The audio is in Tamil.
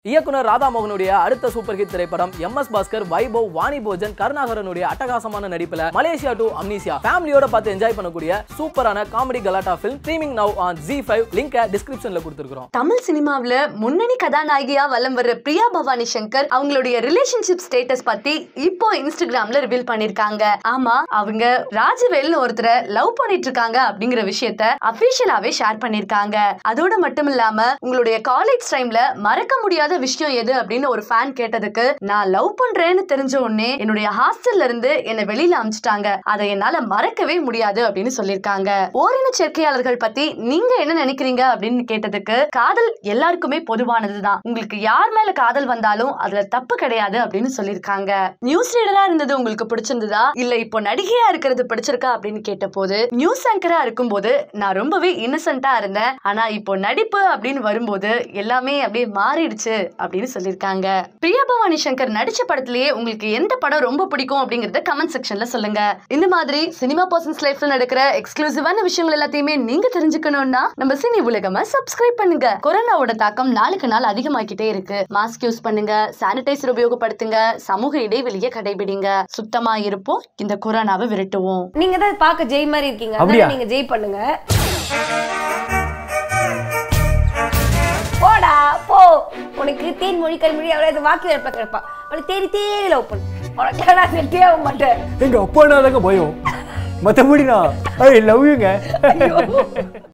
இயக்குனர் ராதாமோகனுடைய அடுத்த சூப்பர் ஹிட் திரைப்படம் எம் எஸ் பாஸ்கர் வைபவ் வாணி போஜன் கருணாகரனுடைய அட்டகாசமான நடிப்புல மலேசியா டு அம்னீசியா ஃபேமிலியோட பார்த்து என்ஜாய் பண்ணக்கூடிய சூப்பரான காமெடி கலாட்டா film streaming now on Zee five லிங்கை டிஸ்கிரிப்ஷன்ல கொடுத்துருக்கோம் தமிழ் சினிமாவுல முன்னணி கதாநாயகியா வலம் வர்ற பிரியா பவானி சங்கர் அவங்களுடைய ரிலேஷன்ஷிப் ஸ்டேட்டஸ் பத்தி இப்போ இன்ஸ்டாகிராம்ல ரிவீல் பண்ணிருக்காங்க ஆமா அவங்க ராஜவேல்னு ஒருத்தரை லவ் பண்ணிட்டு இருக்காங்க அப்படிங்கிற விஷயத்த அபிஷியலாவே ஷேர் பண்ணிருக்காங்க அதோட மட்டும் இல்லாம உங்களுடைய காலேஜ் டைம்ல மறக்க முடியாத விஷயம் எது அப்படின்னு ஒரு ஃபேன் கேட்டதுக்கு நான் லவ் பண்றேன்னு தெரிஞ்ச உடனே என்னுடைய ஹாஸ்டல்ல இருந்து என்னை வெளியில அமிச்சிட்டாங்க அதை என்னால மறக்கவே முடியாது அப்படின்னு சொல்லியிருக்காங்க ஓரின சேர்க்கையாளர்கள் பத்தி நீங்க என்ன நினைக்கிறீங்க அப்படின்னு கேட்டதுக்கு காதல் எல்லாருக்குமே பொதுவானதுதான் உங்களுக்கு யார் மேல காதல் வந்தாலும் அதுல தப்பு கிடையாது அப்படின்னு சொல்லியிருக்காங்க நியூஸ் ரீடரா இருந்தது உங்களுக்கு பிடிச்சிருந்ததா இல்ல இப்போ நடிகையா இருக்கிறது பிடிச்சிருக்கா அப்படின்னு கேட்ட போது நியூஸ் ஆங்கரா இருக்கும்போது நான் ரொம்பவே இன்னசென்ட்டா இருந்தேன் ஆனா இப்போ நடிப்பு அப்படின்னு வரும்போது எல்லாமே அப்படியே மாறிடுச்சு அப்படின்னு சொல்லியிருக்காங்க பிரியா பவானி சங்கர் நடிச்ச படத்திலேயே உங்களுக்கு எந்த படம் ரொம்ப பிடிக்கும் அப்படிங்கறத கமெண்ட் செக்ஷன்ல சொல்லுங்க இந்த மாதிரி சினிமா பர்சன்ஸ் லைஃப்ல நடக்கிற எக்ஸ்க்ளூசிவான விஷயங்கள் எல்லாத்தையுமே நீங்க தெரிஞ்சுக்கணும்னா நம்ம சினி உலகமா சப்ஸ்கிரைப் பண்ணுங்க கொரோனாவோட தாக்கம் நாளுக்கு நாள் அதிகமாக்கிட்டே இருக்கு மாஸ்க் யூஸ் பண்ணுங்க சானிடைசர் உபயோகப்படுத்துங்க சமூக இடைவெளியை கடைபிடிங்க சுத்தமா இருப்போம் இந்த கொரோனாவை விரட்டுவோம் நீங்க தான் பார்க்க ஜெய் மாதிரி இருக்கீங்க அப்படியா? அதான் நீங்க ஜெய் பண்ணுங்க போடா போ உனக்கு தேன் மொழி கல்மொழி அவளை வாக்கி வரப்ப கிடப்பா அவளை தேடி தேடி லவ் பண்ணு உனக்கு நான் செட்டே ஆக மாட்டேன் எங்க அப்பா தாங்க பயம் மற்றபடி நான் ஐ லவ் யூங்க